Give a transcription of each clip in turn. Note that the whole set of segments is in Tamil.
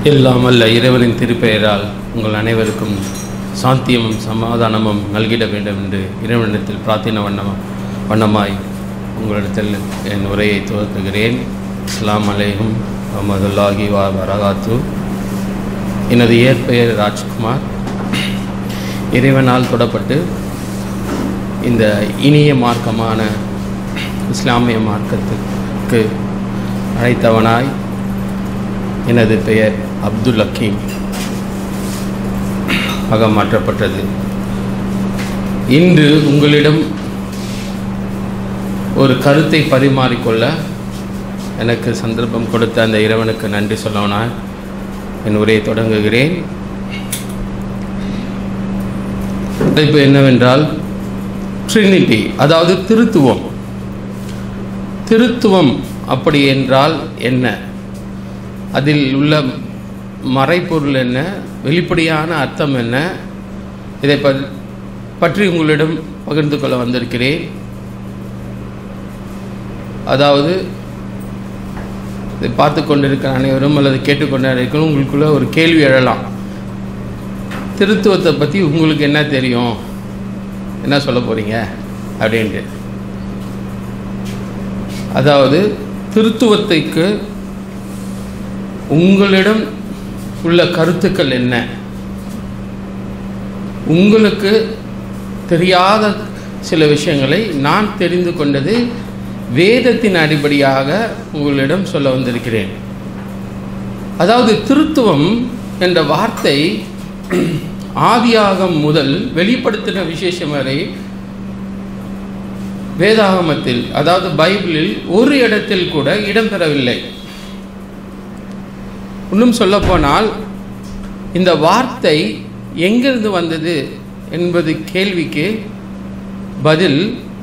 எல்லாம் அல்ல இறைவனின் திருப்பெயரால் உங்கள் அனைவருக்கும் சாந்தியமும் சமாதானமும் நல்கிட வேண்டும் என்று இறைவனிடத்தில் பிரார்த்தனை வண்ணம் வண்ணமாய் உங்களிடத்தில் என் உரையை துவக்குகிறேன் அஸ்ஸலாமு அலைக்கும் வரமதுல்லாஹி வா வரகாத்து எனது இயற்பெயர் ராஜ்குமார் இறைவனால் தொடப்பட்டு இந்த இனிய மார்க்கமான இஸ்லாமிய மார்க்கத்துக்கு அழைத்தவனாய் எனது பெயர் அப்துல் ஹக்கீம் ஆக மாற்றப்பட்டது இன்று உங்களிடம் ஒரு கருத்தை பரிமாறிக்கொள்ள எனக்கு சந்தர்ப்பம் கொடுத்த அந்த இறைவனுக்கு நன்றி சொல்லவனாய் என் உரையை தொடங்குகிறேன் தலைப்பு என்னவென்றால் ட்ரினிட்டி அதாவது திருத்துவம் திருத்துவம் அப்படி என்றால் என்ன அதில் உள்ள மறைப்பொருள் என்ன வெளிப்படையான அர்த்தம் என்ன இதை ப- பற்றி உங்களிடம் பகிர்ந்து கொள்ள வந்திருக்கிறேன் அதாவது இதை பார்த்து கொண்டிருக்கிற அனைவரும் அல்லது கேட்டுக்கொண்டு இருக்கிற உங்களுக்குள்ள ஒரு கேள்வி எழலாம் திருத்துவத்தை பற்றி உங்களுக்கு என்ன தெரியும் என்ன சொல்ல போகிறீங்க அப்படின்ட்டு அதாவது திருத்துவத்தைக்கு உங்களிடம் உள்ள கருத்துக்கள் என்ன உங்களுக்கு தெரியாத சில விஷயங்களை நான் தெரிந்து கொண்டது வேதத்தின் அடிப்படையாக உங்களிடம் சொல்ல வந்திருக்கிறேன் அதாவது திருத்துவம் என்ற வார்த்தை ஆதியாகம் முதல் வெளிப்படுத்தின விசேஷம் வரை வேதாகமத்தில் அதாவது பைபிளில் ஒரு இடத்தில் கூட இடம்பெறவில்லை இன்னும் சொல்லப்போனால் இந்த வார்த்தை எங்கிருந்து வந்தது என்பது கேள்விக்கு பதில்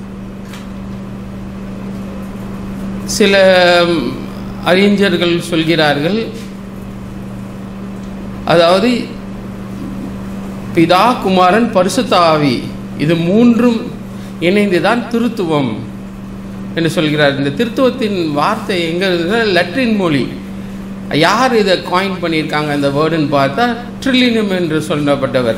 சில ம், அறிஞர்கள் சொல்கிறார்கள் அதாவது பிதா குமாரன் பரிசுத்த ஆவி இது மூன்றும் இணைந்துதான் திருத்துவம் என்று சொல்கிறார் இந்த திருத்துவத்தின் வார்த்தை எங்க இருக்குன்னா லட்டின் மொழி யார் இதை காயின் பண்ணியிருக்காங்க அந்த வேர்டுன்னு பார்த்தா ட்ரில்லினம் என்று சொல்லப்பட்டவர்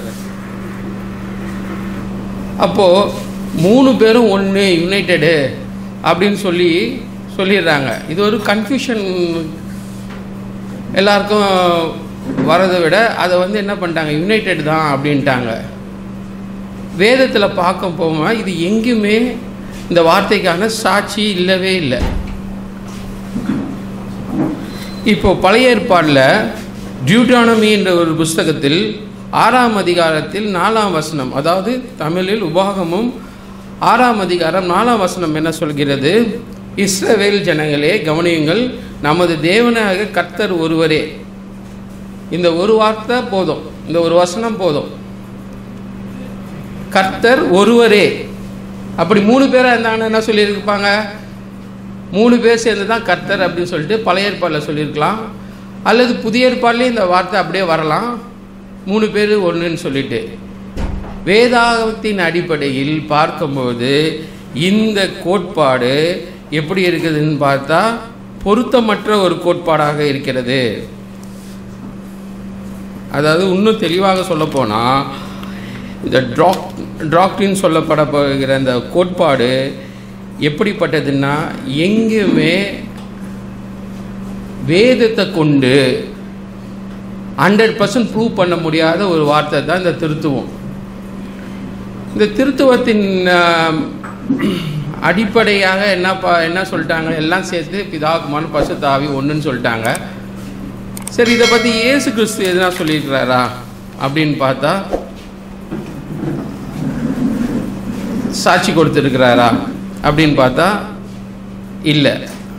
அப்போ மூணு பேரும் ஒன்று யுனைடெடு அப்படின்னு சொல்லி சொல்லிடுறாங்க இது ஒரு கன்ஃபியூஷன் எல்லாருக்கும் வரதை விட அதை வந்து என்ன பண்ணிட்டாங்க யுனைடெட் தான் அப்படின்ட்டாங்க வேதத்தில் பார்க்க போகும்போது இது எங்கேயுமே இந்த வார்த்தைக்கான சாட்சி இல்லவே இல்லை இப்போ பழைய ஏற்பாடில் டியூட்டானமி என்ற ஒரு புஸ்தகத்தில் ஆறாம் அதிகாரத்தில் நாலாம் வசனம் அதாவது தமிழில் உபாகமும் ஆறாம் அதிகாரம் நாலாம் வசனம் என்ன சொல்கிறது இஸ்ரவேல் ஜனங்களே கவனியுங்கள் நமது தேவனாக கர்த்தர் ஒருவரே இந்த ஒரு வார்த்தை போதும் இந்த ஒரு வசனம் போதும் கர்த்தர் ஒருவரே அப்படி மூணு பேராக இருந்தாங்கன்னா என்ன சொல்லியிருப்பாங்க மூணு பேர் சேர்ந்து தான் கர்த்தர் அப்படின்னு சொல்லிட்டு பழைய ஏற்பாடில் சொல்லியிருக்கலாம் அல்லது புதிய ஏற்பாடுலேயும் இந்த வார்த்தை அப்படியே வரலாம் மூணு பேர் ஒன்றுன்னு சொல்லிட்டு வேதாகத்தின் அடிப்படையில் பார்க்கும்போது இந்த கோட்பாடு எப்படி இருக்குதுன்னு பார்த்தா பொருத்தமற்ற ஒரு கோட்பாடாக இருக்கிறது அதாவது இன்னும் தெளிவாக சொல்லப்போனால் இந்த ட்ராக் ட்ராக்டின் சொல்லப்பட போகிற அந்த கோட்பாடு எப்படிப்பட்டதுன்னா எங்கேயுமே வேதத்தை கொண்டு ஹண்ட்ரட் பர்சன்ட் ப்ரூவ் பண்ண முடியாத ஒரு வார்த்தை தான் இந்த திருத்துவம் இந்த திருத்துவத்தின் ஆம், அடிப்படையாக என்ன பா என்ன சொல்லிட்டாங்க எல்லாம் சேர்த்து பிதாகுமான் பசுத்தாவி ஒன்றுன்னு சொல்லிட்டாங்க சரி இதை பற்றி இயேசு கிறிஸ்து எதுனா சொல்லியிருக்கிறாரா அப்படின்னு பார்த்தா சாட்சி கொடுத்துருக்கிறாரா அப்படின்னு பார்த்தா இல்லை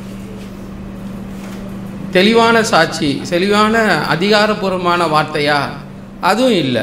தெளிவான சாட்சி தெளிவான அதிகாரப்பூர்வமான வார்த்தையா அதுவும் இல்லை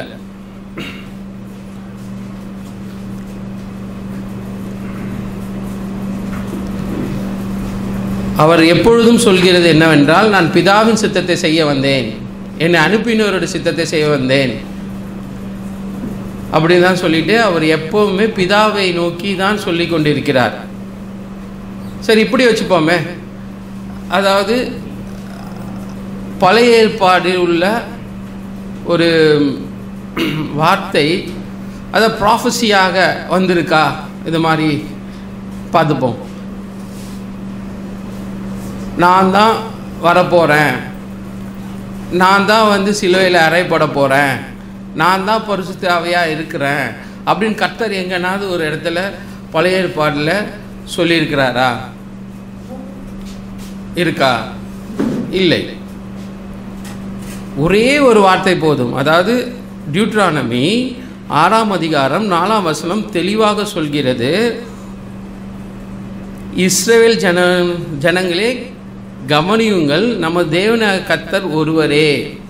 அவர் எப்பொழுதும் சொல்கிறது என்னவென்றால் நான் பிதாவின் சித்தத்தை செய்ய வந்தேன் என்னை அனுப்பினவரோட சித்தத்தை செய்ய வந்தேன் அப்படின்னு தான் சொல்லிட்டு அவர் எப்பவுமே பிதாவை நோக்கி தான் சொல்லி கொண்டிருக்கிறார் சரி இப்படி வச்சுப்போமே அதாவது பழைய ஏற்பாடில் உள்ள ஒரு வார்த்தை அதை ப்ராஃபஸியாக வந்திருக்கா இது மாதிரி பார்த்துப்போம் நான் தான் வரப்போகிறேன் நான் தான் வந்து சிலுவையில் அறைப்பட போகிறேன் நான் தான் பரிசுத்தாவையாக இருக்கிறேன் அப்படின்னு கர்த்தர் எங்கேனாவது ஒரு இடத்துல பழைய ஏற்பாடில் சொல்லியிருக்கிறாரா இருக்கா இல்லை ஒரே ஒரு வார்த்தை போதும் அதாவது டியூட்ரானமி ஆறாம் அதிகாரம் நாலாம் வசனம் தெளிவாக சொல்கிறது இஸ்ரேல் ஜன ஜனங்களே கவனியுங்கள் நம்ம தேவன கத்தர் ஒருவரே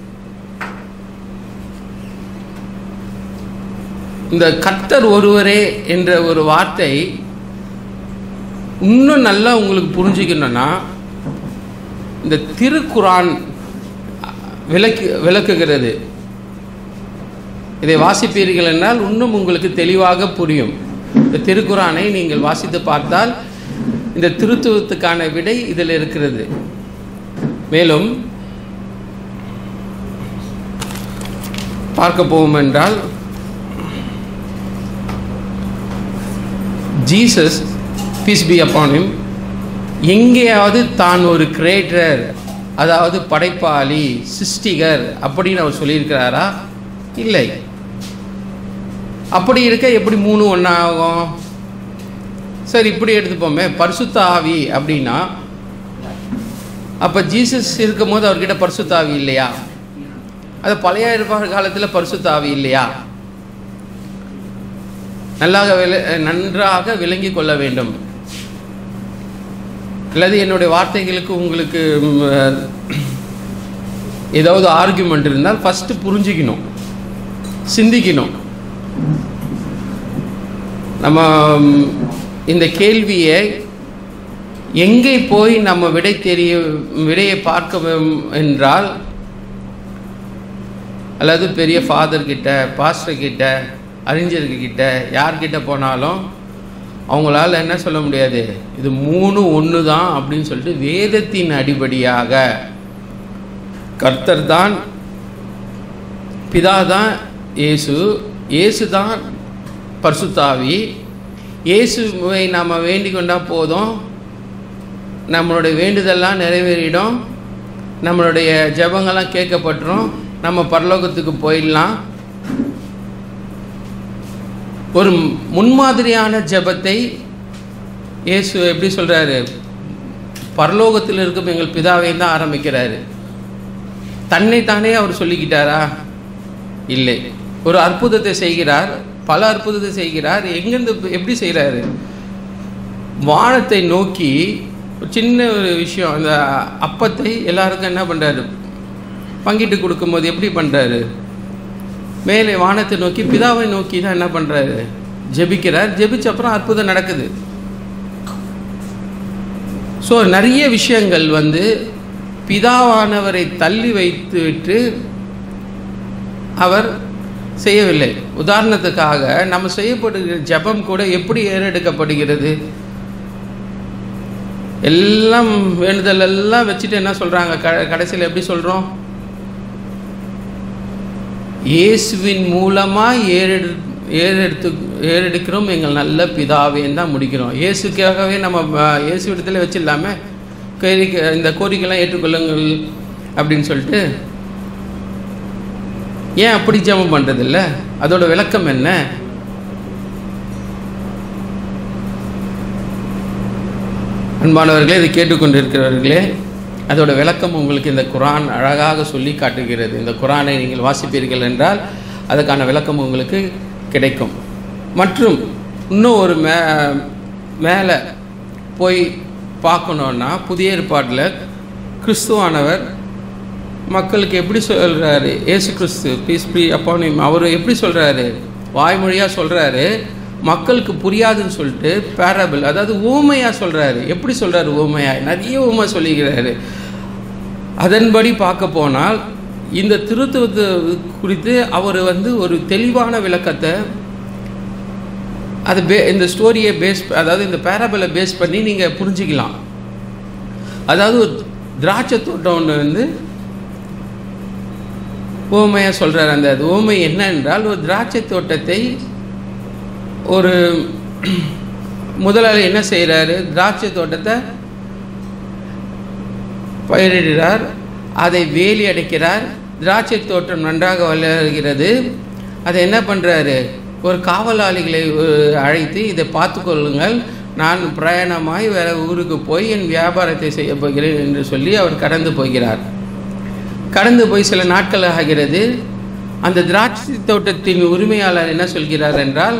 இந்த கத்தர் ஒருவரே என்ற ஒரு வார்த்தை இன்னும் நல்லா உங்களுக்கு புரிஞ்சுக்கணும்னா இந்த திருக்குரான் விளக்கு விளக்குகிறது இதை வாசிப்பீர்கள் என்றால் இன்னும் உங்களுக்கு தெளிவாக புரியும் இந்த திருக்குரானை நீங்கள் வாசித்து பார்த்தால் இந்த திருத்துவத்துக்கான விடை இதில் இருக்கிறது மேலும் பார்க்க போவோம் என்றால் ஜீசஸ் பீஸ் பி அப்பானும் எங்கேயாவது தான் ஒரு கிரியேட்டர் அதாவது படைப்பாளி சிருஷ்டிகர் அப்படின்னு அவர் சொல்லியிருக்கிறாரா இல்லை அப்படி இருக்க எப்படி மூணு ஒன்றா ஆகும் சரி இப்படி எடுத்துப்போமே பரிசுத்த ஆவி அப்படின்னா அப்போ ஜீசஸ் இருக்கும் போது அவர்கிட்ட பரிசுத்த ஆவி இல்லையா அது பழைய ஏற்பாடு காலத்தில் பரிசுத்த ஆவி இல்லையா நல்லாக விள நன்றாக விளங்கி கொள்ள வேண்டும் அல்லது என்னுடைய வார்த்தைகளுக்கு உங்களுக்கு ம், ஏதாவது ஆர்குமெண்ட் இருந்தால் ஃபஸ்ட்டு புரிஞ்சுக்கணும் சிந்திக்கணும் நம்ம ம், இந்த கேள்வியை எங்கே போய் நம்ம விடை தெரிய விடையை பார்க்க வேண்டும் என்றால் அல்லது பெரிய ஃபாதர் கிட்ட பாஸ்டர் கிட்ட அறிஞர்கிட்ட யார்கிட்ட போனாலும் அவங்களால என்ன சொல்ல முடியாது இது மூணு ஒன்று தான் அப்படின்னு சொல்லிட்டு வேதத்தின் அடிப்படையாக கர்த்தர் தான் பிதா தான் இயேசு இயேசு தான் பரிசுத்தாவி இயேசுவை நாம் வேண்டிக் கொண்டா போதும் நம்மளுடைய வேண்டுதெல்லாம் நிறைவேறிடும் நம்மளுடைய ஜெபங்கள்லாம் கேட்கப்பட்டுரும் நம்ம பரலோகத்துக்கு போயிடலாம் ஒரு முன்மாதிரியான ஜெபத்தை இயேசு எப்படி சொல்கிறாரு பரலோகத்தில் இருக்கும் எங்கள் பிதாவை தான் ஆரம்பிக்கிறாரு தன்னை தானே அவர் சொல்லிக்கிட்டாரா இல்லை ஒரு அற்புதத்தை செய்கிறார் பல அற்புதத்தை செய்கிறார் எங்கேருந்து எப்படி செய்கிறாரு வானத்தை நோக்கி ஒரு சின்ன ஒரு விஷயம் அந்த அப்பத்தை எல்லாருக்கும் என்ன பண்ணுறாரு பங்கிட்டு கொடுக்கும்போது எப்படி பண்ணுறாரு மேலே வானத்தை நோக்கி பிதாவை நோக்கி தான் என்ன பண்ணுறாரு ஜெபிக்கிறார் ஜெபிச்ச அப்புறம் அற்புதம் நடக்குது ஸோ நிறைய விஷயங்கள் வந்து பிதாவானவரை தள்ளி வைத்துவிட்டு அவர் செய்யவில்லை உதாரணத்துக்காக நம்ம செய்யப்படுகிற ஜெபம் கூட எப்படி ஏறெடுக்கப்படுகிறது எல்லாம் வேண்டுதல் எல்லாம் வச்சுட்டு என்ன சொல்கிறாங்க க கடைசியில் எப்படி சொல்கிறோம் இயேசுவின் மூலமாக ஏறெடு ஏறெடுத்து ஏறெடுக்கிறோம் எங்கள் நல்ல பிதாவேன்னு தான் முடிக்கிறோம் இயேசுக்காகவே நம்ம அஹ், இயேசு இடத்துல வச்சிடலாமே கோரிக்கை இந்த கோரிக்கைலாம் ஏற்றுக்கொள்ளுங்கள் அப்படின்னு சொல்லிட்டு ஏன் அப்படி ஜெபம் பண்ணுறதில்ல அதோட விளக்கம் என்ன அன்பானவர்களே இதை கேட்டுக்கொண்டிருக்கிறவர்களே அதோட விளக்கம் உங்களுக்கு இந்த குரான் அழகாக சொல்லி காட்டுகிறது இந்த குரானை நீங்கள் வாசிப்பீர்கள் என்றால் அதுக்கான விளக்கம் உங்களுக்கு கிடைக்கும் மற்றும் இன்னும் ஒரு மே மேலே போய் பார்க்கணுன்னா புதிய ஏற்பாட்டில் கிறிஸ்துவானவர் மக்களுக்கு எப்படி சொல்கிறாரு ஏசு கிறிஸ்து பீஸ் பி அப்பான் அவர் எப்படி சொல்கிறாரு வாய்மொழியாக சொல்கிறாரு மக்களுக்கு புரியாதுன்னு சொல்லிட்டு பேரபிள் அதாவது ஊமையாக சொல்கிறாரு எப்படி சொல்கிறாரு ஊமையாக நிறைய ஊமை சொல்லிக்கிறாரு அதன்படி பார்க்க போனால் இந்த திருத்துவத்தை குறித்து அவர் வந்து ஒரு தெளிவான விளக்கத்தை அது பே இந்த ஸ்டோரியை பேஸ் அதாவது இந்த பேரபிளை பேஸ் பண்ணி நீங்கள் புரிஞ்சிக்கலாம் அதாவது ஒரு திராட்சை தோட்டம் ஒன்று வந்து ஓமையாக சொல்கிறார் அந்த அது ஓமை என்ன என்றால் ஒரு திராட்சை தோட்டத்தை ஒரு முதலாளி என்ன செய்கிறாரு திராட்சை தோட்டத்தை பயிரிடுகிறார் அதை வேலி அடைக்கிறார் திராட்சை தோட்டம் நன்றாக வளர்கிறது அதை என்ன பண்ணுறாரு ஒரு காவலாளிகளை அஹ், அழைத்து இதை பார்த்து கொள்ளுங்கள் நான் பிரயாணமாய் வேற ஊருக்கு போய் என் வியாபாரத்தை செய்ய போகிறேன் என்று சொல்லி அவர் கடந்து போகிறார் கடந்து போய் சில நாட்கள் ஆகிறது அந்த திராட்சை தோட்டத்தின் உரிமையாளர் என்ன சொல்கிறார் என்றால்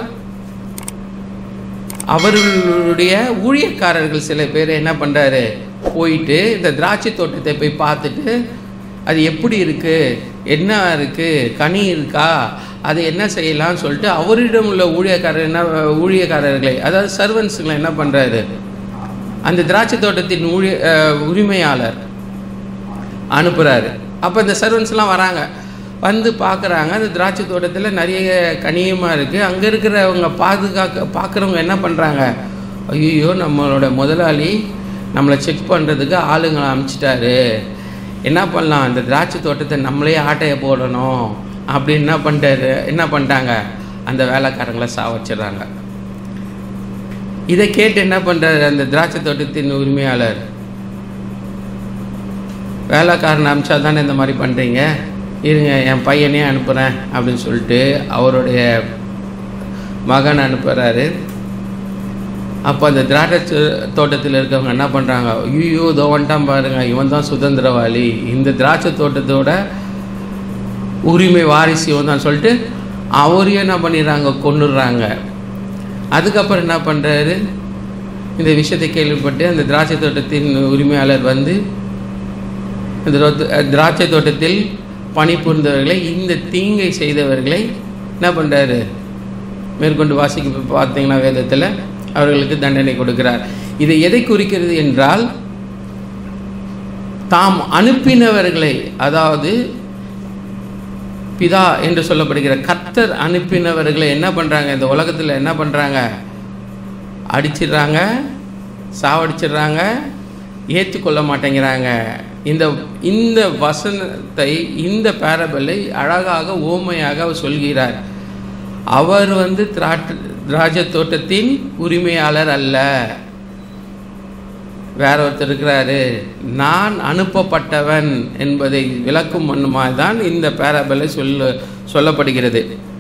அவர்களுடைய ஊழியக்காரர்கள் சில பேர் என்ன பண்ணுறாரு போயிட்டு இந்த திராட்சை தோட்டத்தை போய் பார்த்துட்டு அது எப்படி இருக்குது என்ன இருக்குது கனி இருக்கா அது என்ன செய்யலாம்னு சொல்லிட்டு அவரிடம் உள்ள ஊழியக்காரர் என்ன ஊழியக்காரர்களை அதாவது சர்வன்ஸுங்களை என்ன பண்ணுறாரு அந்த திராட்சை தோட்டத்தின் ஊழிய அஹ், உரிமையாளர் அனுப்புகிறாரு அப்போ இந்த சர்வன்ஸ்லாம் வராங்க வந்து பார்க்குறாங்க அந்த திராட்சை தோட்டத்தில் நிறைய கனியமாக இருக்குது அங்கே இருக்கிறவங்க பாதுகாக்க பார்க்குறவங்க என்ன பண்ணுறாங்க ஐயோ நம்மளோட முதலாளி நம்மளை செக் பண்ணுறதுக்கு ஆளுங்களை அனுப்பிச்சிட்டாரு என்ன பண்ணலாம் இந்த திராட்சை தோட்டத்தை நம்மளே ஆட்டையை போடணும் அப்படின்னு என்ன பண்ணிட்டாரு என்ன பண்ணிட்டாங்க அந்த வேலைக்காரங்களை சாவச்சிடுறாங்க இதை கேட்டு என்ன பண்ணுறாரு அந்த திராட்சை தோட்டத்தின் உரிமையாளர் வேலைக்காரன் அனுப்பிச்சா தானே இந்த மாதிரி பண்ணுறீங்க இருங்க என் பையனே அனுப்புகிறேன் அப்படின்னு சொல்லிட்டு அவருடைய மகன் அனுப்புகிறாரு அப்போ அந்த திராட்சை தோ- தோட்டத்தில் இருக்கவங்க என்ன பண்ணுறாங்க ஐயோ இதோ வந்துட்டான் பாருங்க இவன் தான் சுதந்திரவாளி இந்த திராட்சை தோட்டத்தோட உரிமை வாரிசு இவன் தான் சொல்லிட்டு அவரையும் என்ன பண்ணிடுறாங்க கொன்னுடுறாங்க அதுக்கப்புறம் என்ன பண்ணுறாரு இந்த விஷயத்தை கேள்விப்பட்டு அந்த திராட்சை தோட்டத்தின் உரிமையாளர் வந்து இந்த ரோத்து- அஹ் திராட்சை தோட்டத்தில் பணிபுரிந்தவர்களை இந்த தீங்கை செய்தவர்களை என்ன பண்ணுறாரு மேற்கொண்டு வாசிக்க பார்த்தீங்கன்னா வேதத்தில் அவர்களுக்கு தண்டனை கொடுக்கிறார் இது எதை குறிக்கிறது என்றால் தாம் அனுப்பினவர்களை அதாவது பிதா என்று சொல்லப்படுகிற கர்த்தர் அனுப்பினவர்களை என்ன பண்ணுறாங்க இந்த உலகத்தில் என்ன பண்ணுறாங்க அடிச்சிடுறாங்க சாவடிச்சிடுறாங்க ஏற்றுக்கொள்ள மாட்டேங்கிறாங்க இந்த இந்த வசனத்தை இந்த பேரபலை அழகாக ஓமையாக அவர் சொல்கிறார் அவர் வந்து திராட்டு திராட்சை தோட்டத்தின் உரிமையாளர் அல்ல வேற ஒருத்தர் இருக்கிறாரு நான் அனுப்பப்பட்டவன் என்பதை விளக்கும் மண்ணுமாய் தான் இந்த பேரபலை சொல்ல சொல்லப்படுகிறது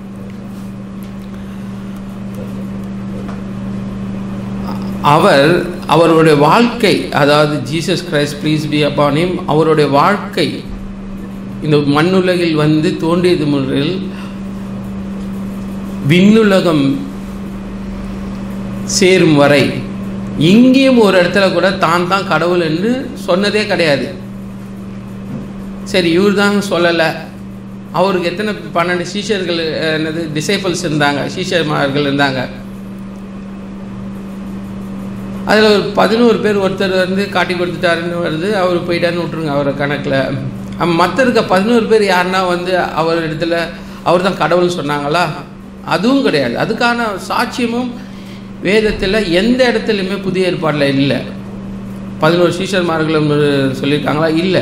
அவர் அவருடைய வாழ்க்கை அதாவது Jesus Christ peace be upon him அவருடைய வாழ்க்கை இந்த மண்ணுலகில் வந்து தோன்றியது முதல் விண்ணுலகம் சேரும் வரை இங்கேயும் ஒரு இடத்துல கூட தான் தான் கடவுள் என்று சொன்னதே கிடையாது சரி இவர் தான் சொல்லலை அவருக்கு எத்தனை பன்னெண்டு சீஷர்கள் அஹ், என்னது டிசைபிள்ஸ் இருந்தாங்க சீஷர்மார்கள் இருந்தாங்க அதில் ஒரு பதினோரு பேர் ஒருத்தர் வந்து காட்டி கொடுத்துட்டாருன்னு வருது அவர் போயிட்டாருன்னு விட்ருங்க அவரை கணக்கில் மற்ற இருக்க பதினோரு பேர் யாருன்னா வந்து அவர் இடத்துல அவர் தான் கடவுள்னு சொன்னாங்களா அதுவும் கிடையாது அதுக்கான சாட்சியமும் வேதத்தில் எந்த இடத்துலையுமே புதிய ஏற்பாடில் இல்லை பதினோரு சீஷர்மார்களும் சொல்லியிருக்காங்களா இல்லை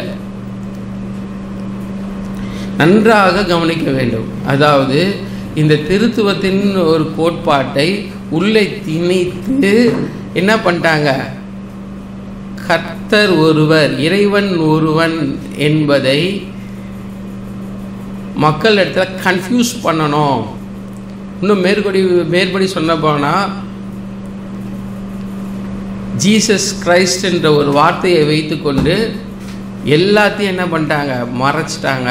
நன்றாக கவனிக்க வேண்டும் அதாவது இந்த திருத்துவத்தின் ஒரு கோட்பாட்டை உள்ளே திணித்து என்ன பண்ணிட்டாங்க கர்த்தர் ஒருவர் இறைவன் ஒருவன் என்பதை மக்கள் இடத்துல கன்ஃபியூஸ் பண்ணணும் இன்னும் மேற்கொடி மேற்படி சொன்ன போனால் ஜீசஸ் கிரைஸ்ட் என்ற ஒரு வார்த்தையை வைத்துக்கொண்டு எல்லாத்தையும் என்ன பண்ணிட்டாங்க மறைச்சிட்டாங்க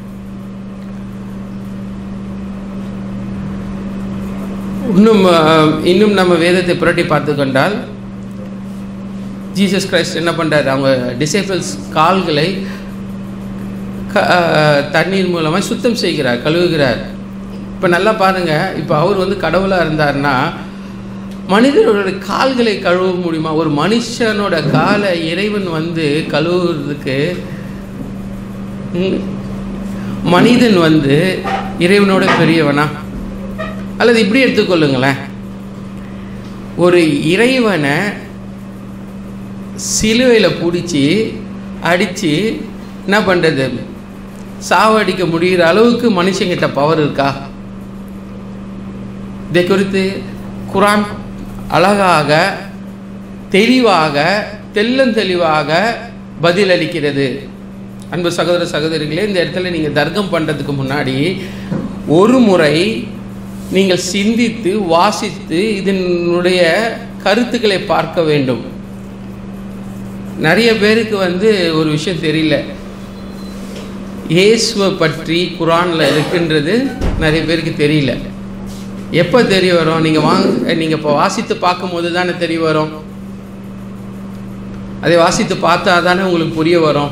இன்னும் அஹ், இன்னும் நம்ம வேதத்தை புரட்டி பார்த்து கொண்டால் ஜீசஸ் கிரைஸ்ட் என்ன பண்ணுறாரு அவங்க டிசைபிள்ஸ் கால்களை க அஹ், தண்ணீர் மூலமாக சுத்தம் செய்கிறார் கழுவுகிறார் இப்போ நல்லா பாருங்கள் இப்போ அவர் வந்து கடவுளாக இருந்தார்னா மனிதர்களோட கால்களை கழுவ முடியுமா ஒரு மனுஷனோட காலை இறைவன் வந்து கழுவுறதுக்கு ம், மனிதன் வந்து இறைவனோட பெரியவனா அல்லது இப்படி எடுத்துக்கொள்ளுங்களேன் ஒரு இறைவனை சிலுவையில் பிடிச்சி அடித்து என்ன பண்ணுறது சாவடிக்க முடிகிற அளவுக்கு மனுஷங்கிட்ட பவர் இருக்கா இதை குறித்து குரான் அழகாக தெளிவாக தெள்ளந்தெளிவாக பதிலளிக்கிறது அன்பு சகோதர சகோதரிகளே இந்த இடத்துல நீங்கள் தர்க்கம் பண்ணுறதுக்கு முன்னாடி ஒரு முறை நீங்கள் சிந்தித்து வாசித்து இதனுடைய கருத்துக்களை பார்க்க வேண்டும் நிறைய பேருக்கு வந்து ஒரு விஷயம் தெரியல இயேசுவை பற்றி குரானில் இருக்குன்றது நிறைய பேருக்கு தெரியல எப்போ தெரிய வரும் நீங்கள் வாங்க நீங்கள் இப்போ வாசித்து பார்க்கும்போது தானே தெரிய வரும் அதை வாசித்து பார்த்தா தானே உங்களுக்கு புரிய வரும்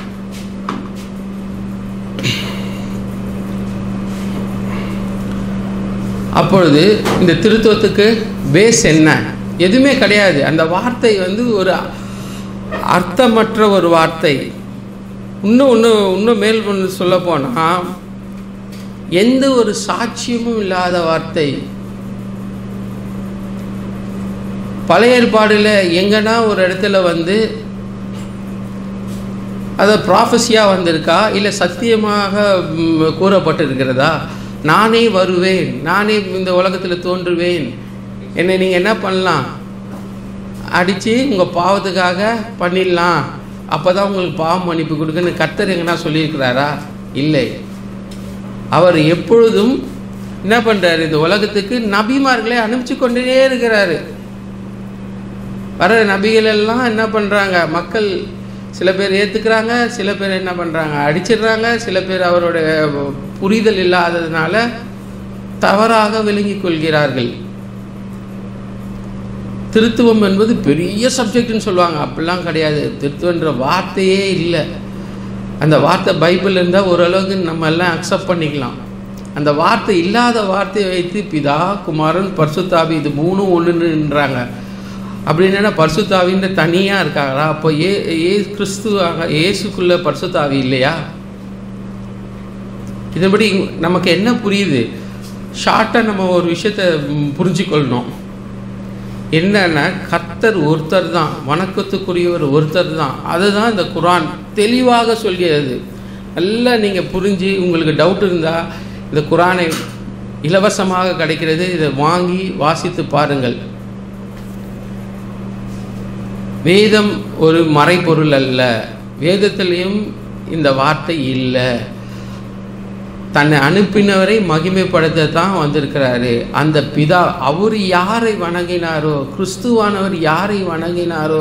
அப்பொழுது இந்த திருத்துவத்துக்கு பேஸ் என்ன எதுவுமே கிடையாது அந்த வார்த்தை வந்து ஒரு அர்த்தமற்ற ஒரு வார்த்தை இன்னும் இன்னும் இன்னும் மேல் ஒன்று சொல்ல போனால் எந்த ஒரு சாட்சியமும் இல்லாத வார்த்தை பழைய ஏற்பாடில் எங்கன்னா ஒரு இடத்துல வந்து அது ப்ராஃபஸியாக வந்திருக்கா இல்லை சத்தியமாக ம், கூறப்பட்டிருக்கிறதா நானே வருவேன் நானே இந்த உலகத்தில் தோன்றுவேன் என்னை நீங்கள் என்ன பண்ணலாம் அடித்து உங்கள் பாவத்துக்காக பண்ணிடலாம் அப்போ தான் உங்களுக்கு பாவம் மன்னிப்பு கொடுக்குன்னு கர்த்தர் எங்கன்னா சொல்லியிருக்கிறாரா இல்லை அவர் எப்பொழுதும் என்ன பண்ணுறாரு இந்த உலகத்துக்கு நபிமார்களை அனுப்பிச்சு கொண்டே இருக்கிறாரு வர நபிகள் எல்லாம் என்ன பண்ணுறாங்க மக்கள் சில பேர் ஏற்றுக்கிறாங்க சில பேர் என்ன பண்ணுறாங்க அடிச்சிடுறாங்க சில பேர் அவரோட புரிதல் இல்லாததுனால தவறாக விளங்கிக் கொள்கிறார்கள் திருத்துவம் என்பது பெரிய சப்ஜெக்ட்னு சொல்லுவாங்க அப்படிலாம் கிடையாது திருத்துவன்ற வார்த்தையே இல்லை அந்த வார்த்தை பைபிள் இருந்தால் ஓரளவுக்கு நம்ம எல்லாம் அக்செப்ட் பண்ணிக்கலாம் அந்த வார்த்தை இல்லாத வார்த்தையை வைத்து பிதா குமாரன் பர்சுத்தாவி இது மூணும் ஒன்றுன்றாங்க அப்படின்னா பர்சுத்தாவின்ற தனியாக இருக்காங்களா அப்போ ஏ ஏ கிறிஸ்துவாக இயேசுக்குள்ள பர்சுத்தாவி இல்லையா இதன்படி நமக்கு என்ன புரியுது ஷார்ட்டாக நம்ம ஒரு விஷயத்தை ம், புரிஞ்சுக்கொள்ளணும் என்னன்னா கர்த்தர் ஒருத்தர் தான் வணக்கத்துக்குரியவர் ஒருத்தர் தான் அதுதான் இந்த குரான் தெளிவாக சொல்கிறது நல்லா நீங்கள் புரிஞ்சு உங்களுக்கு டவுட் இருந்தால் இந்த குரானை இலவசமாக கிடைக்கிறது இதை வாங்கி வாசித்து பாருங்கள் வேதம் ஒரு மறைபொருள் அல்ல வேதத்திலையும் இந்த வார்த்தை இல்லை தன்னை அனுப்பினவரை மகிமைப்படுத்த தான் வந்திருக்கிறாரு அந்த பிதா அவர் யாரை வணங்கினாரோ கிறிஸ்துவானவர் யாரை வணங்கினாரோ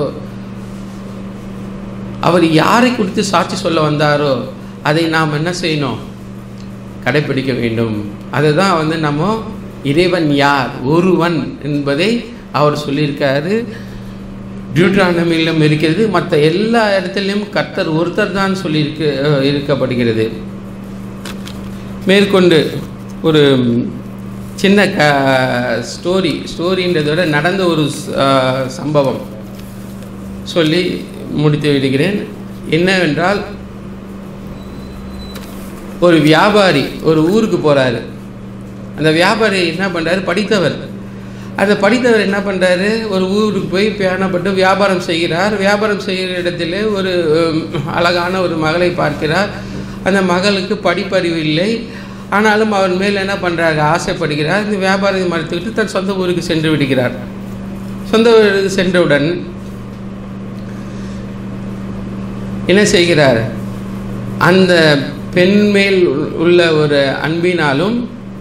அவர் யாரை குறித்து சாட்சி சொல்ல வந்தாரோ அதை நாம் என்ன செய்யணும் கடைப்பிடிக்க வேண்டும் அதை தான் வந்து நம்ம இறைவன் யார் ஒருவன் என்பதை அவர் சொல்லியிருக்காரு டியூட்ரானமிலும் இருக்கிறது மற்ற எல்லா இடத்துலையும் கர்த்தர் ஒருத்தர் தான் சொல்லியிருக்க இருக்கப்படுகிறது மேற்கொண்டு ஒரு சின்ன க ஸ்டோரி ஸ்டோரின்றதை விட நடந்த ஒரு ஸ்- ஆ, சம்பவம் சொல்லி முடித்து விடுகிறேன் என்னவென்றால் ஒரு வியாபாரி ஒரு ஊருக்கு போகிறாரு அந்த வியாபாரி என்ன பண்ணுறாரு படித்தவர் அந்த படித்தவர் என்ன பண்ணுறாரு ஒரு ஊருக்கு போய் பிரயாணப்பட்டு வியாபாரம் செய்கிறார் வியாபாரம் செய்கிற இடத்துல ஒரு உம், அழகான ஒரு மகளை பார்க்கிறார் அந்த மகளுக்கு படிப்பறிவு இல்லை ஆனாலும் அவன் மேல் என்ன பண்ணுறாரு ஆசைப்படுகிறார் இந்த வியாபாரத்தை மறுத்துக்கிட்டு தன் சொந்த ஊருக்கு சென்று விடுகிறார் சொந்த ஊருக்கு சென்றவுடன் என்ன செய்கிறார் அந்த பெண் மேல் உள்ள ஒரு அன்பினாலும்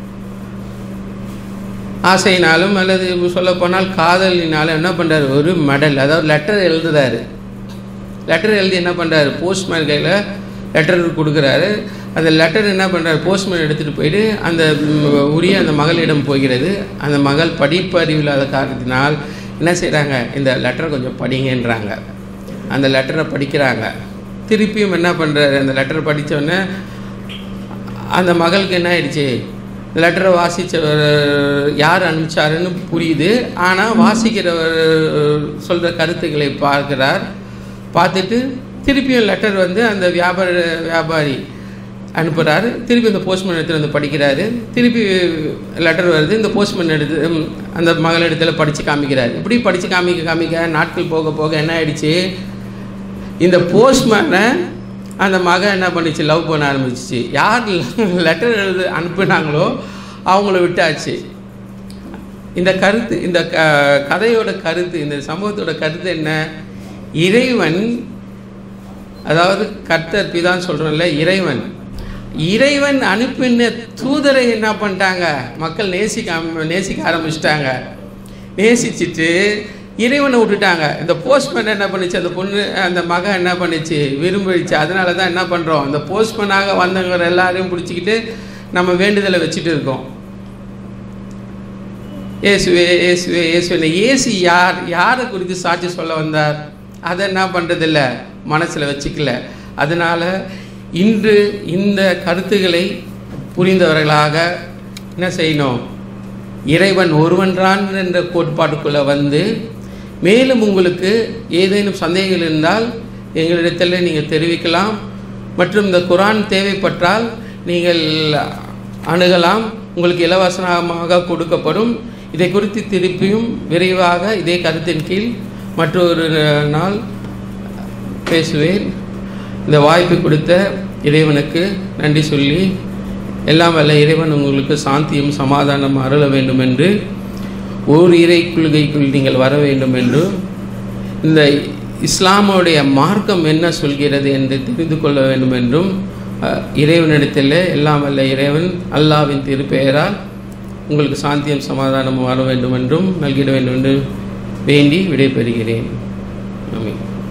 ஆசையினாலும் அல்லது சொல்லப்போனால் காதலினாலும் என்ன பண்ணுறாரு ஒரு மெடல் அதாவது லெட்டர் எழுதுறாரு லெட்டர் எழுதி என்ன பண்ணுறாரு போஸ்ட்மேன் கையில் லெட்டர் கொடுக்குறாரு அந்த லெட்டர் என்ன பண்ணுறாரு போஸ்ட்மேன் எடுத்துகிட்டு போயிட்டு அந்த ம், உரிய அந்த மகளிடம் போகிறது அந்த மகள் படிப்பறிவு இல்லாத காரணத்தினால் என்ன செய்கிறாங்க இந்த லெட்டரை கொஞ்சம் படிங்கன்றாங்க அந்த லெட்டரை படிக்கிறாங்க திருப்பியும் என்ன பண்ணுறாரு அந்த லெட்டர் படித்தோடனே அந்த மகளுக்கு என்ன ஆயிடுச்சு லெட்டரை வாசித்தவர் யார் அனுப்பிச்சாருன்னு புரியுது ஆனால் வாசிக்கிறவர் சொல்கிற கருத்துக்களை பார்க்கிறார் பார்த்துட்டு திருப்பியும் லெட்டர் வந்து அந்த வியாபார வியாபாரி அனுப்புகிறாரு திருப்பி அந்த போஸ்ட்மேன் எடுத்து வந்து படிக்கிறாரு திருப்பி லெட்டர் வருது இந்த போஸ்ட்மேன் எடுத்து ம், அந்த மகள் இடத்துல படித்து காமிக்கிறார் இப்படி படித்து காமிக்க காமிக்க நாட்கள் போக போக என்ன ஆயிடுச்சு இந்த போஸ்ட்மேனை அந்த மகன் என்ன பண்ணிச்சு லவ் பண்ண ஆரம்பிச்சிச்சு யார் லெட்டர் எழுது அனுப்புனாங்களோ அவங்கள விட்டாச்சு இந்த கருத்து இந்த க கதையோட கருத்து இந்த சமூகத்தோட கருத்து என்ன இறைவன் அதாவது கர்த்தர் பிதான்னு சொல்கிறோம்ல இறைவன் இறைவன் அனுப்பின தூதரை என்ன பண்ணிட்டாங்க மக்கள் நேசிக்க ஆரம்பி- நேசிக்க ஆரம்பிச்சிட்டாங்க நேசிச்சிட்டு இறைவனை விட்டுட்டாங்க இந்த போஸ்ட்மேன் என்ன பண்ணுச்சு அந்த பொண்ணு அந்த மகன் என்ன பண்ணுச்சு விரும்பிடுச்சு அதனால தான் என்ன பண்ணுறோம் இந்த போஸ்ட்மேனாக வந்தவங்க எல்லாரையும் பிடிச்சிக்கிட்டு நம்ம வேண்டுதலை வச்சுட்டு இருக்கோம் இயேசுவே இயேசுவே இயேசுவே இயேசு யார் யாரை குறித்து சாட்சி சொல்ல வந்தார் அதை என்ன பண்ணுறதில்ல மனசில் வச்சுக்கல அதனால் இன்று இந்த கருத்துக்களை புரிந்தவர்களாக என்ன செய்யணும் இறைவன் ஒருவன்றான் என்ற கோட்பாட்டுக்குள்ளே வந்து மேலும் உங்களுக்கு ஏதேனும் சந்தேகங்கள் இருந்தால் எங்களிடத்தில் நீங்கள் தெரிவிக்கலாம் மற்றும் இந்த குரான் தேவைப்பட்டால் நீங்கள் அணுகலாம் உங்களுக்கு இலவசமாக கொடுக்கப்படும் இதை குறித்து திருப்பியும் விரைவாக இதே கருத்தின் கீழ் மற்றொரு நாள் பேசுவேன் இந்த வாய்ப்பு கொடுத்த இறைவனுக்கு நன்றி சொல்லி எல்லாம் வல்ல இறைவன் உங்களுக்கு சாந்தியும் சமாதானம் அருள வேண்டும் என்று ஓர் இறை கொள்கைக்குள் நீங்கள் வர வேண்டும் என்று இந்த இஸ்லாமுடைய மார்க்கம் என்ன சொல்கிறது என்று தெரிந்து கொள்ள வேண்டும் என்றும் அஹ், இறைவனிடத்தில் எல்லாம் வல்ல இறைவன் அல்லாவின் திருப்பெயரால் உங்களுக்கு சாந்தியும் சமாதானமும் வர வேண்டும் என்றும் நல்கிட வேண்டும் என்று வேண்டி விடைபெறுகிறேன் ஆமீன்